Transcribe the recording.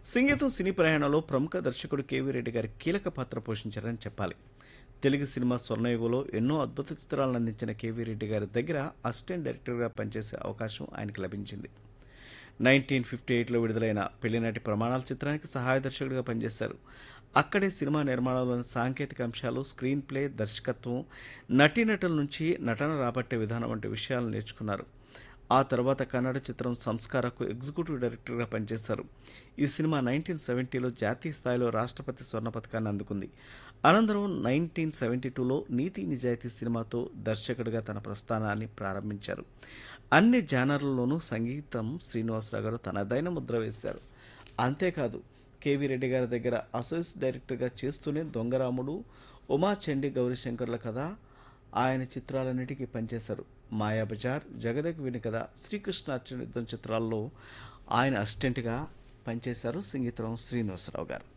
సంగీతం సినీ ప్రయాణంలో ప్రముఖ దర్శకుడు కేవీ రెడ్డి గారి కీలక పాత్ర పోషించారని చెప్పాలి తెలుగు సినిమా స్వర్ణయుగంలో ఎన్నో అద్భుత చిత్రాలను అందించిన కేవీ రెడ్డి గారి దగ్గర అసిస్టెంట్ డైరెక్టర్గా పనిచేసే అవకాశం ఆయనకు లభించింది నైన్టీన్ ఫిఫ్టీ ఎయిట్లో విడుదలైన పెళ్లినాటి ప్రమాణాల చిత్రానికి సహాయ దర్శకుడిగా పనిచేశారు అక్కడే సినిమా నిర్మాణంలోని సాంకేతిక అంశాలు స్క్రీన్ ప్లే దర్శకత్వం నటీనటుల నుంచి నటన రాబట్టే విధానం వంటి విషయాలు నేర్చుకున్నారు ఆ తర్వాత కన్నడ చిత్రం సంస్కారకు ఎగ్జిక్యూటివ్ డైరెక్టర్గా పనిచేశారు ఈ సినిమా నైన్టీన్ సెవెంటీలో జాతీయ స్థాయిలో రాష్ట్రపతి స్వర్ణ పథకాన్ని అందుకుంది అనంతరం నైన్టీన్ సెవెంటీ టూలో నీతి నిజాయితీ సినిమాతో దర్శకుడిగా తన ప్రస్థానాన్ని ప్రారంభించారు అన్ని జానర్లలోనూ సంగీతం శ్రీనివాసరావు గారు తనదైన ముద్ర వేశారు అంతేకాదు కేవీ రెడ్డి గారి దగ్గర అసోసియేట్ డైరెక్టర్గా చేస్తూనే దొంగరాముడు ఉమా చండి గౌరీశంకర్ల కథ ఆయన చిత్రాలన్నిటికీ పనిచేశారు మాయాబజార్ జగదక్ విని కథ శ్రీకృష్ణార్జున యుద్ధం చిత్రాల్లో ఆయన అసిస్టెంట్గా పనిచేశారు సంగీతం శ్రీనివాసరావు గారు